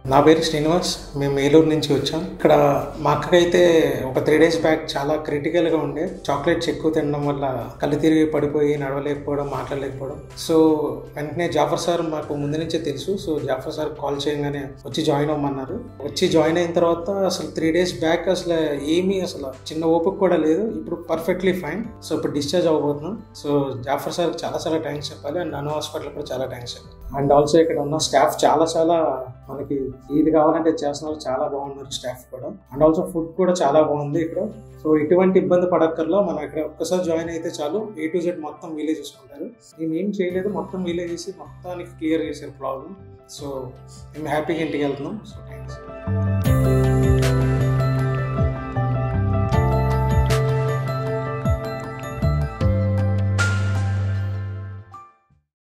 నా పేరు శ్రీనివాస్ మేము ఏలూరు నుంచి వచ్చాం ఇక్కడ మా అక్కకైతే ఒక త్రీ డేస్ బ్యాక్ చాలా క్రిటికల్గా ఉండే చాక్లెట్స్ ఎక్కువ తినడం వల్ల కళ్ళు తిరిగి పడిపోయి నడవలేకపోవడం మాట్లాడలేకపోవడం సో వెంటనే జాఫర్ సార్ మాకు ముందు నుంచే తెలుసు సో జాఫర్ సార్ కాల్ చేయగానే వచ్చి జాయిన్ అవ్వమన్నారు వచ్చి జాయిన్ అయిన తర్వాత అసలు త్రీ డేస్ బ్యాక్ అసలు ఏమీ అసలు చిన్న ఓపిక కూడా లేదు ఇప్పుడు పర్ఫెక్ట్లీ ఫైన్ సో ఇప్పుడు డిశ్చార్జ్ అవ్వబోతున్నాం సో జాఫర్ సార్ చాలా చాలా థ్యాంక్స్ చెప్పాలి అండ్ అను హాస్పిటల్ కూడా చాలా థ్యాంక్స్ చెప్పాలి అండ్ ఆల్సో ఇక్కడ ఉన్న స్టాఫ్ చాలా చాలా మనకి ఇది కావాలంటే చేస్తున్నారు చాలా బాగున్నారు స్టాఫ్ కూడా అండ్ ఆల్సో ఫుడ్ కూడా చాలా బాగుంది ఇక్కడ సో ఎటువంటి ఇబ్బంది పడక్కర్లో మనం ఇక్కడ ఒక్కసారి జాయిన్ అయితే చాలు ఏ టు జెడ్ మొత్తం వీలే చూసుకుంటారు నేను ఏం చేయలేదు మొత్తం వీలే చేసి మొత్తానికి క్లియర్ చేశారు ప్రాబ్లం సో మేము హ్యాపీగా ఇంటికి వెళ్తున్నాం సో థ్యాంక్స్